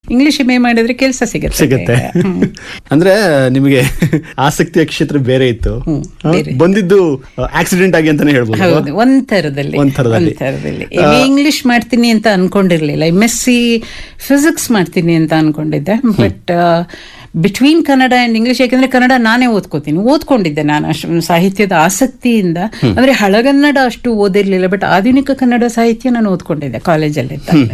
English M A ಮಾಡಿದ್ರೆ ಕೆಲಸ ಸಿಗುತ್ತೆ ಸಿಗುತ್ತೆ ಹ್ಮ್. ಅಂದ್ರೆ ನಿಮಗೆ ಆಸಕ್ತಿಯ ಕ್ಷೇತ್ರ ಬೇರೆ ಇತ್ತು ಹ್ಮ್, ಹ? ಬೇರೆ. ಬಂದಿದ್ದು ಆಕ್ಸಿಡೆಂಟ್ ಆಗಿ ಅಂತಾನೆ ಹೇಳ್ಬೋದು ಅಲ್ವಾ? ಹೌದು ಒಂದ್ ಥರದಲ್ಲಿ ಒಂದ್ ಥರದಲ್ಲಿ. ಥರದಲ್ಲಿ ಇಂಗ್ಲಿಷ್ ಮಾಡ್ತೀನಿ ಅಂತ ಅನ್ಕೊಂಡಿರ್ಲಿಲ್ಲ ಎಂ ಎಸ್ ಸಿ ಫಿಸಿಕ್ಸ್ ಮಾಡ್ತೀನಿ ಅಂತ ಅನ್ಕೊಂಡಿದ್ದೆ but between Kannada and English ಯಾಕಂದ್ರೆ ಕನ್ನಡ ನಾನೇ ಓದ್ಕೋತೀನಿ ಓದ್ಕೊಂಡಿದ್ದೆ ನಾನು ಅಷ್ಟು ಸಾಹಿತ್ಯದ ಆಸಕ್ತಿಯಿಂದ ಅಂದ್ರೆ ಹಳಗನ್ನಡ ಅಷ್ಟು ಓದಿರ್ಲಿಲ್ಲ ಬಟ್ ಆಧುನಿಕ ಕನ್ನಡ ಸಾಹಿತ್ಯ ನಾನು ಓದ್ಕೊಂಡಿದ್ದೆ ಕಾಲೇಜಲ್ಲಿ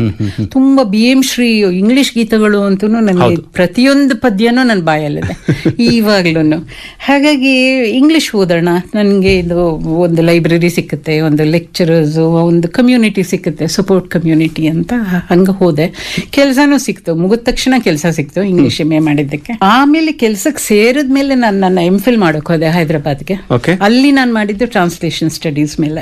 ತುಂಬಾ ಬಿ ಎಂ ಶ್ರೀ ಇಂಗ್ಲಿಷ್ ಗೀತಗಳು ಅಂತೂ ನನಗೆ ಪ್ರತಿಯೊಂದು ಪದ್ಯನೂ ನನ್ನ ಬಾಯಲ್ಲಿದೆ ಇವಾಗ್ಲೂ ಹಾಗಾಗಿ ಇಂಗ್ಲಿಷ್ ಓದೋಣ ನನಗೆ ಇದು ಒಂದು ಲೈಬ್ರರಿ ಸಿಕ್ಕುತ್ತೆ ಒಂದು ಲೆಕ್ಚರರ್ಸ್ ಒಂದು ಕಮ್ಯುನಿಟಿ ಸಿಕ್ಕುತ್ತೆ ಸಪೋರ್ಟ್ ಕಮ್ಯುನಿಟಿ ಅಂತ ಹಂಗ ಹೋದೆ ಕೆಲಸನೂ ಸಿಕ್ತು ಮುಗಿದ ತಕ್ಷಣ ಕೆಲಸ ಸಿಕ್ತು ಇಂಗ್ಲಿಷ್ ಎಂ ಎ ಮಾಡಿದ್ದಕ್ಕೆ ಆಮೇಲೆ ಕೆಲ್ಸಕ್ಕೆ ಸೇರಿದ ಮೇಲೆ ನಾನು ನನ್ನ ಎಂ ಫಿಲ್ ಮಾಡೋಕೆ ಹೋದೆ ಹೈದರಾಬಾದ್ಗೆ Okay. ಅಲ್ಲಿ ನಾನು ಮಾಡಿದ್ದು ಟ್ರಾನ್ಸ್ಲೇಷನ್ ಸ್ಟಡೀಸ್ ಮೇಲೆ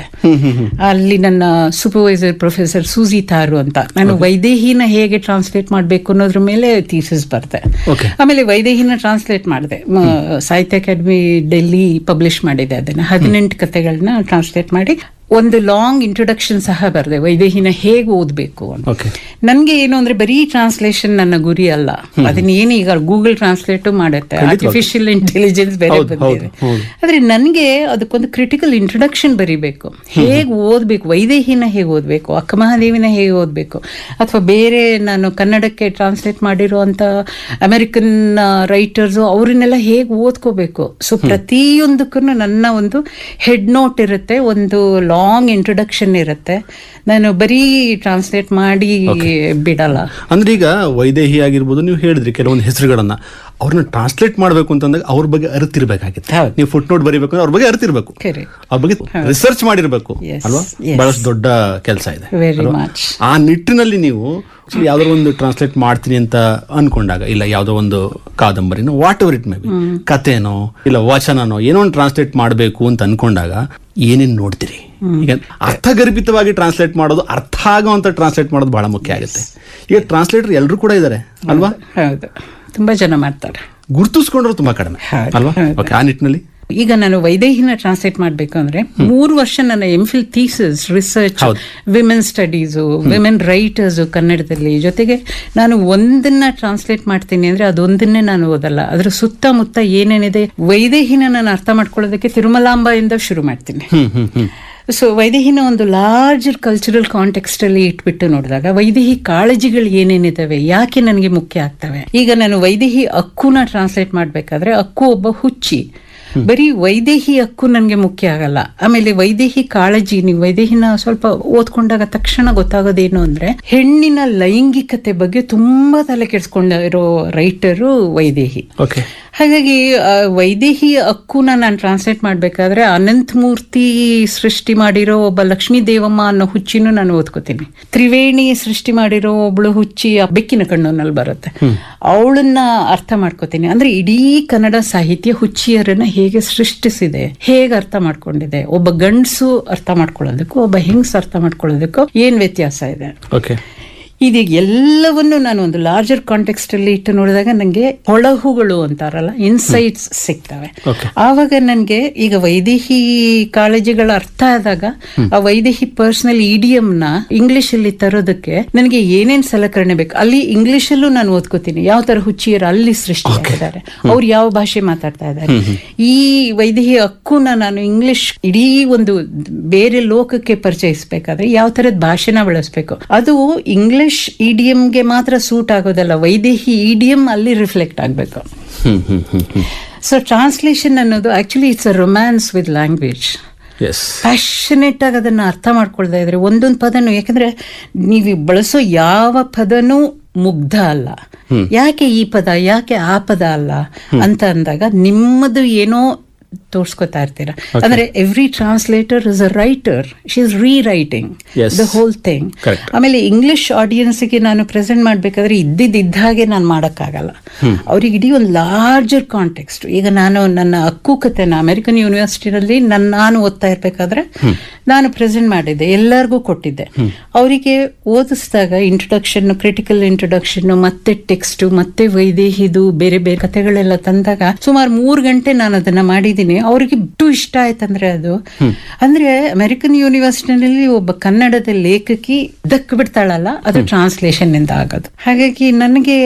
ಅಲ್ಲಿ ನನ್ನ ಸೂಪರ್ವೈಸರ್ ಪ್ರೊಫೆಸರ್ ಸೂಜಿ ತಾರು ಅಂತ ನಾನು ವೈದೇಹಿನ ಹೇಗೆ ಟ್ರಾನ್ಸ್ಲೇಟ್ ಮಾಡಬೇಕು ಅನ್ನೋದ್ರ ಮೇಲೆ ಥೀಸಿಸ್ ಬರ್ದೆ Okay. ಆಮೇಲೆ ವೈದೇಹಿನ ಟ್ರಾನ್ಸ್ಲೇಟ್ ಮಾಡಿದೆ ಸಾಹಿತ್ಯ ಅಕಾಡೆಮಿ ಡೆಲ್ಲಿ ಪಬ್ಲಿಷ್ ಮಾಡಿದೆ ಅದನ್ನ ಹದಿನೆಂಟು ಕತೆಗಳನ್ನ ಟ್ರಾನ್ಸ್ಲೇಟ್ ಮಾಡಿ ಒಂದು ಲಾಂಗ್ ಇಂಟ್ರೊಡಕ್ಷನ್ ಸಹ ಬರೆದೆ ವೈದೇಹಿನ ಹೇಗೆ ಓದಬೇಕು ಅಂತ ಓಕೆ ನನ್ಗೆ ಏನು ಅಂದ್ರೆ ಬರೀ ಟ್ರಾನ್ಸ್ಲೇಷನ್ ನನ್ನ ಗುರಿ ಅಲ್ಲ ಅದನ್ನ ಏನು ಈಗ ಗೂಗಲ್ ಟ್ರಾನ್ಸ್ಲೇಟ್ ಮಾಡುತ್ತೆ ಆರ್ಟಿಫಿಷಿಯಲ್ ಇಂಟೆಲಿಜೆನ್ಸ್ ಬೇರೆ ಹೌದು, ಬಂದಿದೆ ಹೌದು, ಹೌದು. ಆದ್ರೆ ನನ್ಗೆ ಅದಕ್ಕೊಂದು ಕ್ರಿಟಿಕಲ್ ಇಂಟ್ರೊಡಕ್ಷನ್ ಬರೀಬೇಕು ಹೇಗೆ ಓದ್ಬೇಕು ವೈದೇಹಿನ ಹೇಗೆ ಓದ್ಬೇಕು ಅಕ್ಕಮಹಾದೇವಿನ ಹೇಗೆ ಓದ್ಬೇಕು ಅಥವಾ ಬೇರೆ ನಾನು ಕನ್ನಡಕ್ಕೆ ಟ್ರಾನ್ಸ್ಲೇಟ್ ಮಾಡಿರುವಂತ ಅಮೆರಿಕನ್ ರೈಟರ್ಸ್ ಅವರನ್ನೆಲ್ಲ ಹೇಗೆ ಓದ್ಕೋಬೇಕು ಸೊ ಪ್ರತಿಯೊಂದಕ್ಕೂ ನನ್ನ ಒಂದು ಹೆಡ್ ನೋಟ್ ಇರುತ್ತೆ ಒಂದು ಲಾಂಗ್ ಇಂಟ್ರೊಡಕ್ಷನ್ ಇರುತ್ತೆ ನಾನು ಬರೀ ಟ್ರಾನ್ಸ್ಲೇಟ್ ಮಾಡಿ ಬಿಡಲ್ಲ ಅಂದ್ರೆ ಈಗ ವೈದೇಹಿ ಆಗಿರ್ಬೋದು ನೀವು ಹೇಳಿದ್ರಿ ಕೆಲವೊಂದು ಹೆಸರುಗಳನ್ನ ಅವ್ರನ್ನ ಟ್ರಾನ್ಸ್ಲೇಟ್ ಮಾಡ್ಬೇಕು ಅಂತಂದಾಗ ಅವ್ರ ಬಗ್ಗೆ ಅರಿತಿರ್ಬೇಕಾಗಿತ್ತು ಹೌದು. ನೀವು ಫುಟ್ ನೋಟ್ ಬರೀಬೇಕು ಅಂದ್ರೆ ಅವ್ರ ಬಗ್ಗೆ ಅರಿತಿರ್ಬೇಕು Correct. ಅವ್ರ ಬಗ್ಗೆ ರಿಸರ್ಚ್ ಮಾಡಿರ್ಬೇಕು Yes, ಅಲ್ವಾ yes. ಬಹಳಷ್ಟು ದೊಡ್ಡ ಕೆಲಸ ಇದೆ ವೆರಿ ಅಲ್ವಾ? ಮಚ್ ಆ ನಿಟ್ಟಿನಲ್ಲಿ ನೀವು ಯಾವ್ದಾದ್ರು ಒಂದು ಟ್ರಾನ್ಸ್ಲೇಟ್ ಮಾಡ್ತೀನಿ ಅಂತ ಅನ್ಕೊಂಡಾಗ ಇಲ್ಲ ಯಾವ್ದೋ ಒಂದು ಕಾದಂಬರಿನೋ whatever it may be ಕಥೆನೋ ಇಲ್ಲ ವಚನನೋ ಏನೋ ಒಂದು ಟ್ರಾನ್ಸ್ಲೇಟ್ ಮಾಡಬೇಕು ಅಂತ ಅನ್ಕೊಂಡಾಗ ಏನೇನ್ ನೋಡ್ತೀರಿ ಈಗ ಅರ್ಥಗರ್ಭಿತವಾಗಿ ಟ್ರಾನ್ಸ್ಲೇಟ್ ಮಾಡೋದು ಅರ್ಥ ಆಗೋವಂತ ಟ್ರಾನ್ಸ್ಲೇಟ್ ಮಾಡೋದು ಬಹಳ ಮುಖ್ಯ ಆಗುತ್ತೆ ಈಗ ಟ್ರಾನ್ಸ್ಲೇಟರ್ ಎಲ್ಲರೂ ಕೂಡ ಇದ್ದಾರೆ ಅಲ್ವಾ ಹೌದು ತುಂಬಾ ಜನ ಮಾಡ್ತಾರೆ ಗುರ್ತಿಸ್ಕೊಂಡ್ರು ತುಂಬಾ ಕಡಿಮೆ ಹೌದು, ಅಲ್ವಾ ಹೌದು. ಓಕೆ ಆ ನಿಟ್ಟಿನಲ್ಲಿ ಈಗ ನಾನು ವೈದೇಹಿನ ಟ್ರಾನ್ಸ್ಲೇಟ್ ಮಾಡಬೇಕು ಅಂದ್ರೆ ಮೂರು ವರ್ಷ ನನ್ನ ಎಂ ಫಿಲ್ ಥೀಸಸ್ ರಿಸರ್ಚ್ ಹೌದು. ವಿಮೆನ್ ಸ್ಟಡೀಸು ವಿಮೆನ್ ರೈಟರ್ಸ್ ಕನ್ನಡದಲ್ಲಿ ಜೊತೆಗೆ ನಾನು ಒಂದನ್ನ ಟ್ರಾನ್ಸ್ಲೇಟ್ ಮಾಡ್ತೀನಿ ಅಂದ್ರೆ ಅದೊಂದನ್ನೇ ನಾನು ಓದಲ್ಲ ಅದ್ರ ಸುತ್ತಮುತ್ತ ಏನೇನಿದೆ ವೈದೇಹಿನ ನಾನು ಅರ್ಥ ಮಾಡ್ಕೊಳ್ಳೋದಕ್ಕೆ ತಿರುಮಲಾಂಬದಿಂದ ಶುರು ಮಾಡ್ತೀನಿ ಹ್ಮ್ ಹ್ಮ್ ಹ್ಮ್ ಸೊ ವೈದೇಹಿನ ಒಂದು ಲಾರ್ಜರ್ ಕಲ್ಚರಲ್ ಕಾಂಟೆಕ್ಸ್ಟ್ ಅಲ್ಲಿ ಇಟ್ಬಿಟ್ಟು ನೋಡಿದಾಗ ವೈದೇಹಿ ಕಾಳಜಿಗಳು ಏನೇನಿದಾವೆ ಯಾಕೆ ನನಗೆ ಮುಖ್ಯ ಆಗ್ತವೆ ಈಗ ನಾನು ವೈದೇಹಿ ಅಕ್ಕುನ ಟ್ರಾನ್ಸ್ಲೇಟ್ ಮಾಡ್ಬೇಕಾದ್ರೆ ಅಕ್ಕು ಒಬ್ಬ ಹುಚ್ಚಿ ಬರೀ ವೈದೇಹಿ ಹಕ್ಕು ನನಗೆ ಮುಖ್ಯ ಆಗಲ್ಲ ಆಮೇಲೆ ವೈದೇಹಿ ಕಾಳಜಿ ನೀವು ವೈದೇಹಿನ ಸ್ವಲ್ಪ ಓದ್ಕೊಂಡಾಗ ತಕ್ಷಣ ಗೊತ್ತಾಗೋದೇನು ಅಂದ್ರೆ ಹೆಣ್ಣಿನ ಲೈಂಗಿಕತೆ ಬಗ್ಗೆ ತುಂಬಾ ತಲೆ ಕೆಡಿಸ್ಕೊಂಡಿರೋ ರೈಟರು ವೈದೇಹಿ ಓಕೆ ಹಾಗಾಗಿ ಆ, ವೈದೇಹಿ ಹಕ್ಕುನ ನಾನು ಟ್ರಾನ್ಸ್ಲೇಟ್ ಮಾಡಬೇಕಾದ್ರೆ ಅನಂತ ಮೂರ್ತಿ ಸೃಷ್ಟಿ ಮಾಡಿರೋ ಒಬ್ಬ ಲಕ್ಷ್ಮೀ ದೇವಮ್ಮ ಅನ್ನೋ ಹುಚ್ಚಿನೂ ನಾನು ಓದ್ಕೋತೀನಿ ತ್ರಿವೇಣಿ ಸೃಷ್ಟಿ ಮಾಡಿರೋ ಒಬ್ಳು ಹುಚ್ಚಿ ಆ ಬೆಕ್ಕಿನ ಕಣ್ಣುನಲ್ಲಿ ಬರುತ್ತೆ ಅವಳನ್ನ ಅರ್ಥ ಮಾಡ್ಕೋತೀನಿ ಅಂದ್ರೆ ಇಡೀ ಕನ್ನಡ ಸಾಹಿತ್ಯ ಹುಚ್ಚಿಯರನ್ನ ಹೇಗೆ ಸೃಷ್ಟಿಸಿದೆ ಹೇಗೆ ಅರ್ಥ ಮಾಡ್ಕೊಂಡಿದೆ ಒಬ್ಬ ಗಂಡಸು ಅರ್ಥ ಮಾಡ್ಕೊಳ್ಳೋದಕ್ಕೂ ಒಬ್ಬ ಹೆಂಗ್ಸ್ ಅರ್ಥ ಮಾಡ್ಕೊಳ್ಳೋದಕ್ಕೂ ಏನ್ ವ್ಯತ್ಯಾಸ ಇದೆ ಓಕೆ ಇದೀಗ ಎಲ್ಲವನ್ನು ನಾನು ಒಂದು ಲಾರ್ಜರ್ ಕಾಂಟೆಕ್ಸ್ಟ್ ಅಲ್ಲಿ ಇಟ್ಟು ನೋಡಿದಾಗ ನನಗೆ ಹೊಳಹುಗಳು ಅಂತಾರಲ್ಲ ಇನ್ಸೈಟ್ಸ್ ಸಿಗ್ತವೆ Okay. ಆವಾಗ ನನಗೆ ಈಗ ವೈದೇಹಿ ಕಾಳಜಿಗಳ ಅರ್ಥ ಆದಾಗ ಆ ವೈದೇಹಿ ಪರ್ಸನಲ್ ಇಡಿಯಂ ನ ಇಂಗ್ಲಿಷ್ ಅಲ್ಲಿ ತರೋದಕ್ಕೆ ನನಗೆ ಏನೇನ್ ಸಲಕರಣೆ ಬೇಕು ಅಲ್ಲಿ ಇಂಗ್ಲಿಷ್ ಅಲ್ಲೂ ನಾನು ಓದ್ಕೋತೀನಿ ಯಾವ ತರ ಹುಚ್ಚಿಯರು ಅಲ್ಲಿ ಸೃಷ್ಟಿ ಆಗಿದ್ದಾರೆ ಅವ್ರು ಯಾವ ಭಾಷೆ ಮಾತಾಡ್ತಾ ಇದ್ದಾರೆ ಈ ವೈದೇಹಿ ಹಕ್ಕುನ ನಾನು ಇಂಗ್ಲಿಷ್ ಇಡೀ ಒಂದು ಬೇರೆ ಲೋಕಕ್ಕೆ ಪರಿಚಯಿಸಬೇಕಾದ್ರೆ ಯಾವ ತರದ ಭಾಷೆನ ಬಳಸಬೇಕು ಅದು ಇಂಗ್ಲಿಷ್ ಇಡಿಯಂಗೆ ಮಾತ್ರ ಸೂಟ್ ಆಗೋದಲ್ಲ ವೈದೇಹಿ ಇಡಿಯಂ ಅಲ್ಲಿ ರಿಫ್ಲೆಕ್ಟ್ ಆಗಬೇಕು hmm hmm hmm hmm so translation ಅನ್ನೋದು actually it's a romance with language as passionate ಆಗಿ ಅದನ್ನ ಅರ್ಥ ಮಾಡ್ಕೊಳ್ತಾ ಇದ್ರೆ ಒಂದೊಂದು ಪದನು ಯಾಕಂದ್ರೆ ನೀವು ಬಳಸೋ ಯಾವ ಪದನೂ ಮುಗ್ಧ ಅಲ್ಲ ಯಾಕೆ ಈ ಪದ ಯಾಕೆ ಆ ಪದ ಅಲ್ಲ ಅಂತ ಅಂದಾಗ ನಿಮ್ಮದು ಏನೋ ತೋರ್ಸ್ಕೊತಾ ಇರ್ತೀರ ಅಂದ್ರೆ every translator is a writer she is rewriting Yes. The whole thing Correct. ಆಮೇಲೆ ಇಂಗ್ಲಿಷ್ ಆಡಿಯನ್ಸ್ಗೆ ನಾನು ಪ್ರೆಸೆಂಟ್ ಮಾಡ್ಬೇಕಾದ್ರೆ ಇದ್ದಿದ್ದ ಹಾಗೆ ನಾನು ಮಾಡೋಕ್ಕಾಗಲ್ಲ ಅವ್ರಿಗೆ ಇಡೀ ಒಂದು ಲಾರ್ಜರ್ ಕಾಂಟೆಕ್ಸ್ಟ್ ಈಗ ನಾನು ನನ್ನ ಅಕ್ಕು ಕಥೆನ ಅಮೆರಿಕನ್ ಯೂನಿವರ್ಸಿಟಿನಲ್ಲಿ ನನ್ನ ನಾನು ಓದ್ತಾ ಇರ್ಬೇಕಾದ್ರೆ ನಾನು ಪ್ರೆಸೆಂಟ್ ಮಾಡಿದ್ದೆ ಎಲ್ಲರಿಗೂ ಕೊಟ್ಟಿದ್ದೆ ಅವರಿಗೆ ಓದಿಸಿದಾಗ ಇಂಟ್ರೊಡಕ್ಷನ್ ಕ್ರಿಟಿಕಲ್ ಇಂಟ್ರೊಡಕ್ಷನ್ ಮತ್ತೆ ಟೆಕ್ಸ್ಟ್ ಮತ್ತೆ ವೈದೇಹಿದು ಬೇರೆ ಬೇರೆ ಕಥೆಗಳೆಲ್ಲ ತಂದಾಗ ಸುಮಾರು ಮೂರು ಗಂಟೆ ನಾನು ಅದನ್ನ ಮಾಡಿದ್ದೀನಿ ಅವರಿಗೆ ಬಿಟ್ಟು ಇಷ್ಟ ಆಯ್ತಂದ್ರೆ ಅದು ಅಂದ್ರೆ ಅಮೆರಿಕನ್ ಯೂನಿವರ್ಸಿಟಿನಲ್ಲಿ ಒಬ್ಬ ಕನ್ನಡದ ಲೇಖಕಿ ದಕ್ ಬಿಡ್ತಾಳಲ್ಲ ಅದು ಟ್ರಾನ್ಸ್ಲೇಷನ್ ಇಂದ ಆಗೋದು ಹಾಗಾಗಿ ನನಗೆ